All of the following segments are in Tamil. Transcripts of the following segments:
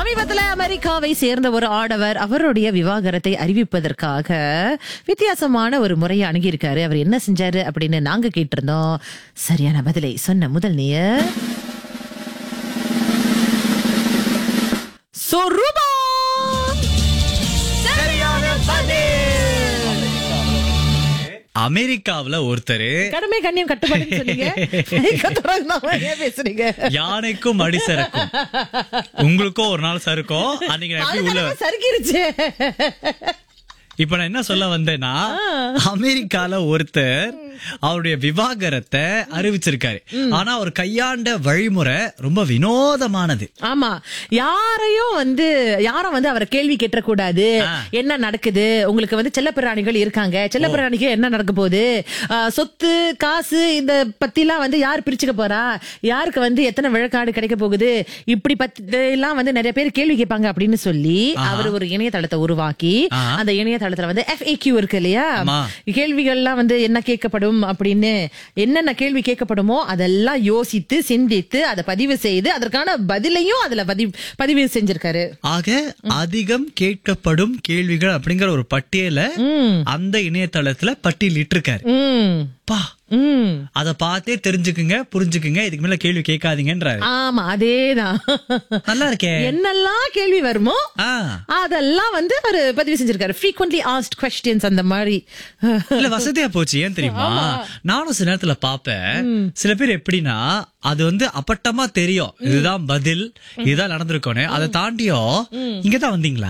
சமீபத்துல அமெரிக்காவை சேர்ந்த ஒரு ஆடவர் அவருடைய விவாகரத்தை அறிவிப்பதற்காக வித்தியாசமான ஒரு முறையை அணுகியிருக்காரு அவர் என்ன செஞ்சாரு அப்படின்னு நாங்க கேட்டிருந்தோம் சரியான பதிலை சொன்ன முதல் நேயர் சொரூபா அமெரிக்காவுல ஒருத்தர் கடமை கண்ணியம் கட்டுப்பாடுன்னு சொன்னீங்க கட்டுறாங்க ஏன் பேசுறீங்க யானைக்கும் அடி சறுக்கும் உங்களுக்கும் ஒரு நாள் சறுக்கும் அன்னைக்கு நான் எப்படி உள்ள அதுதான் சறுக்கிருச்சு இப்ப நான் என்ன சொல்ல வந்தேன்னா அமெரிக்கால ஒருத்தர் அவருடைய விவாகரத்தை அறிவிச்சிருக்காரு ஆனா அவர் கையாண்ட வழிமுறை ரொம்ப வினோதமானது ஆமா யாரையும் வந்து யாரும் வந்து அவரை கேள்வி கேட்டக்கூடாது ஆ. என்ன நடக்குது உங்களுக்கு வந்து செல்லப்பிராணிகள் இருக்காங்க செல்லப்பிராணிக்கு என்ன நடக்க போகுது ஆ, சொத்து காசு இந்த பத்திலாம் வந்து யார் பிரிச்சுக்க போறா யாருக்கு வந்து எத்தனை விழக்காடு கிடைக்க போகுது இப்படி பத்தி எல்லாம் வந்து நிறைய பேர் கேள்வி கேட்பாங்க அப்படின்னு சொல்லி அவர் ஒரு இணையதளத்தை உருவாக்கி ஆஹா. அந்த இணையதளத்துல வந்து FAQ இருக்கு இல்லையா ஆமா. கேள்விகள்லாம் வந்து என்ன கேட்கப்படும் அப்படின்னு என்னென்ன கேள்வி கேட்கப்படுமோ அதெல்லாம் யோசித்து சிந்தித்து அதை பதிவு செய்து அதற்கான பதிலையும் அதுல பதிவு பதிவு செஞ்சிருக்காரு ஆக அதிகம் கேட்கப்படும் கேள்விகள் அப்படிங்கிற ஒரு பட்டியலை அந்த இணையதளத்துல பட்டியலிட்டிருக்காரு உம் பா உம் அத பார்த்தே தெரிஞ்சுக்குங்க புரிஞ்சுக்குங்க இதுக்கு மேல கேள்வி கேட்காதீங்கன்றாரு ஆமா அதேதான் நல்லா இருக்கே என்னெல்லாம் கேள்வி வருமோ ஆ அதெல்லாம் வந்து அவரு பதிவு செஞ்சிருக்காரு frequently asked questions அந்த மாதிரி இல்ல வசதியா போச்சு ஏன் தெரியுமா நானும் சில நேரத்துல பாப்பேன் சில பேர் எப்படின்னா அது வந்து அப்பட்டமா தெரியும் இதுதான் பதில் இதுதான் நடந்திருக்கோன்னு அதை தாண்டியும் இங்கதான் வந்தீங்களா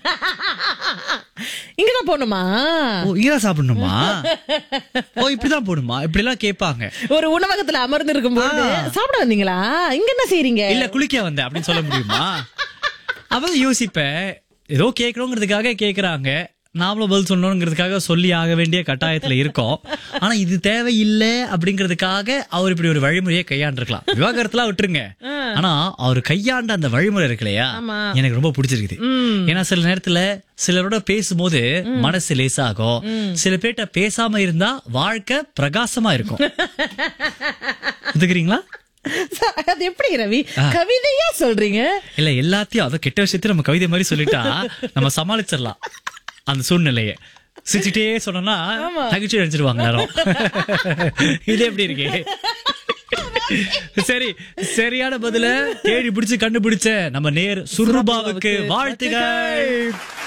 இங்கதான் போகணுமா ஓ இங்கதான் சாப்பிடணுமா ஓ இப்படிதான் போகணுமா இப்படி எல்லாம் கேட்பாங்க ஒரு உணவகத்துல அமர்ந்து இருக்கும்போது சாப்பிட வந்தீங்களா இங்க என்ன செய்றீங்க இல்ல குளிக்க வந்தேன் அப்படின்னு சொல்ல முடியுமா அவன் யோசிப்பேன் ஏதோ கேட்கணுங்கிறதுக்காக கேக்குறாங்க நாமளும் பதில் சொல்லணுங்கிறதுக்காக சொல்லி ஆக வேண்டிய கட்டாயத்துல இருக்கோம் ஆனா இது தேவையில்லை அப்படிங்கிறதுக்காக அவர் இப்படி ஒரு வழிமுறையை கையாண்டிருக்கலாம் விவாகரத்துலாம் விட்டுருங்க ஆனா அவர் கையாண்ட அந்த வழிமுறை இருக்கு இல்லையா ஆமா. எனக்கு ரொம்ப பிடிச்சிருக்குது ஏன்னா சில நேரத்துல சிலரோட பேசும்போது மனசு லேசாகும் சில பேர்ட்ட பேசாம இருந்தா வாழ்க்கை பிரகாசமா இருக்கும் ஒத்துக்கிறீங்களா அது எப்படி ரவி கவிதையா சொல்றீங்க இல்ல எல்லாத்தையும் அத கெட்ட விஷயத்தையும் நம்ம கவிதை மாதிரி சொல்லிட்டா நம்ம சமாளிச்சிடலாம் அந்த சூழ்நிலைய சிரிச்சுட்டே சொன்னோம்னா தகிச்சு நினைச்சிருவாங்க நேரம் இது எப்படி இருக்கு சரி சரியான பதில தேடி பிடிச்சு கண்டுபிடிச்ச நம்ம நேர் சுருபாவுக்கு வாழ்த்துகள்